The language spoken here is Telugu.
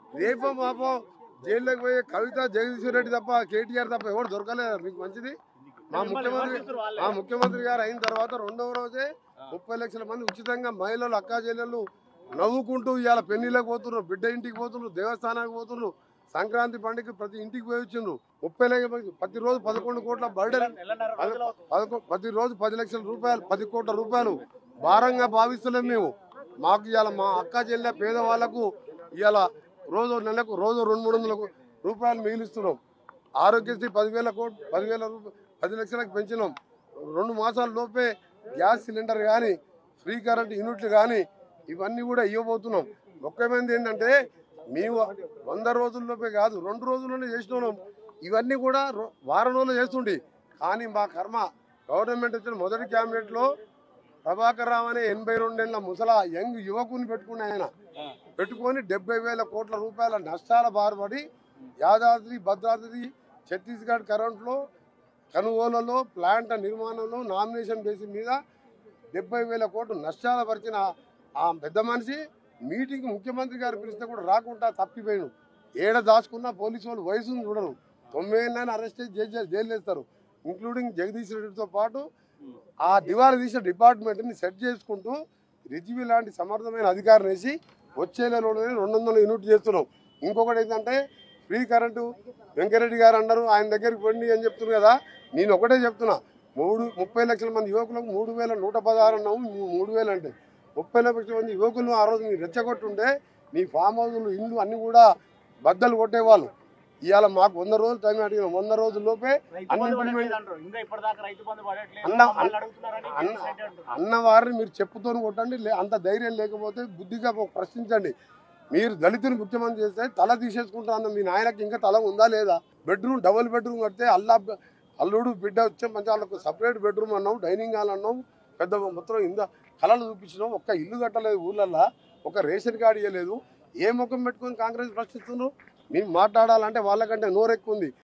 రేపో మాపో జైల్లోకి పోయి కవిత జగదీశ్వర్ రెడ్డి తప్ప కేటీఆర్ తప్ప ఎవరు దొరకలేదు మీకు మంచిది మా ముఖ్యమంత్రి మా ముఖ్యమంత్రి గారు అయిన తర్వాత రెండవ రోజే ముప్పై లక్షల మంది ఉచితంగా మహిళలు అక్కా చెల్లెళ్ళు నవ్వుకుంటూ ఇవాళ పెళ్లిళ్ళకి పోతున్నారు బిడ్డ ఇంటికి పోతున్నారు దేవస్థానానికి పోతున్నారు సంక్రాంతి పండుగ ప్రతి ఇంటికి పోయి వచ్చిండ్రు ముప్పై లక్షల మంది ప్రతిరోజు పదకొండు కోట్ల బర్డెన్ పదకొ ప్రతిరోజు పది లక్షల రూపాయలు పది కోట్ల రూపాయలు భారంగా భావిస్తలేం మేము మాకు ఇవాళ మా అక్క చెల్లె పేదవాళ్లకు ఇవాళ రోజు నెలకు రోజు రెండు మూడు వందల రూపాయలు మిగిలిస్తున్నాం ఆరోగ్యశ్రీ పదివేల కోట్ పదివేల రూపాయలు పది లక్షలకు పెంచినాం రెండు మాసాల లోపే గ్యాస్ సిలిండర్ కానీ ఫ్రీ కరెంట్ యూనిట్లు కానీ ఇవన్నీ కూడా ఇవ్వబోతున్నాం ముఖ్యమైనది ఏంటంటే మేము వంద రోజుల్లోపే కాదు రెండు రోజుల్లోనే చేస్తున్నాం ఇవన్నీ కూడా రో- వారం రోజులు చేస్తుండే కానీ మా కర్మ గవర్నమెంట్ వచ్చిన మొదటి క్యాబినెట్లో ప్రభాకర్ రావు అనే ఎనభై రెండేళ్ల ముసలా యంగ్ యువకుని పెట్టుకున్న ఆయన పెట్టుకొని డెబ్బై వేల కోట్ల రూపాయల నష్టాల బారుపడి యాదాద్రి భద్రాద్రి ఛత్తీస్గఢ్ కరెంట్లో కనుగోలలో ప్లాంట్ నిర్మాణంలో నామినేషన్ బేసిస్ మీద డెబ్బై వేల కోట్లు నష్టాల పరిచిన ఆ పెద్ద మనిషి మీటింగ్ ముఖ్యమంత్రి గారు పిలిస్తే కూడా రాకుండా తప్పిపోయాడు ఏడ దాచుకున్న పోలీసు వాళ్ళు వయసును చూడరు తొమ్మిది ఏళ్ళని అరెస్ట్ చేసి జైలు జైలు వేస్తారు ఇంక్లూడింగ్ జగదీష్ రెడ్డితో పాటు ఆ దివాళా తీసిన డిపార్ట్మెంట్ని సెట్ చేసుకుంటూ రిజ్వి లాంటి సమర్థమైన అధికారిని వేసి వచ్చే నెలలోనే రెండు వందల యూనిట్ చేస్తున్నాం ఇంకొకటి ఏంటంటే ఫ్రీ కరెంటు వెంకరెడ్డి గారు అన్నారు ఆయన దగ్గరికి పోండి అని చెప్తున్నారు కదా నేను ఒకటే చెప్తున్నా మూడు ముప్పై లక్షల మంది యువకులకు మూడు వేల నూట పదహారు అన్నాము మూ- మూడు వేలు అంటే ముప్పై లక్షల మంది యువకులు ఆ రోజు మీరు రెచ్చగొట్టుంటే మీ ఫామ్ హౌస్లు ఇల్లు అన్ని కూడా బద్దలు కొట్టేవాళ్ళు ఇవాళ మాకు వంద రోజులు టైం అడిగినాం వంద రోజుల లోపే రైతు అన్ని బంధు implement- పడట్లేదు అంటారు. ఇంకా ఇప్పటిదాకా రైతు బంధు పడట్లేదు అన్న- వాళ్ళు అడుగుతున్నారని అన్న- జగదీష్ రెడ్డి అంటున్నారు. అన్న వారిని మీరు చెప్పుతోని కొట్టండి లే- అంత ధైర్యం లేకపోతే బుద్ధిగా ఒక ప్రశ్నించండి మీరు దళితుని ముఖ్యమంత్రి చేస్తే తల తీసేసుకుంటా అన్న మీ నాయనకి ఇంకా తల ఉందా లేదా బెడ్రూమ్ డబుల్ బెడ్రూమ్ కడితే అల్లా అల్లుడు బిడ్డ వచ్చే మంచి వాళ్ళకు సపరేట్ బెడ్రూమ్ అన్నావు డైనింగ్ హాల్ అన్నావు పెద్ద మొత్తం ఇంద కళలు చూపించినావు ఒక్క ఇల్లు కట్టలేదు ఊళ్ళల్లో ఒక రేషన్ కార్డు ఇవ్వలేదు ఏ ముఖం పెట్టుకొని కాంగ్రెస్ ప్రశ్నిస్తున్నారు మేము మాట్లాడాలంటే వాళ్ళకంటే నోరెక్కువ ఉంది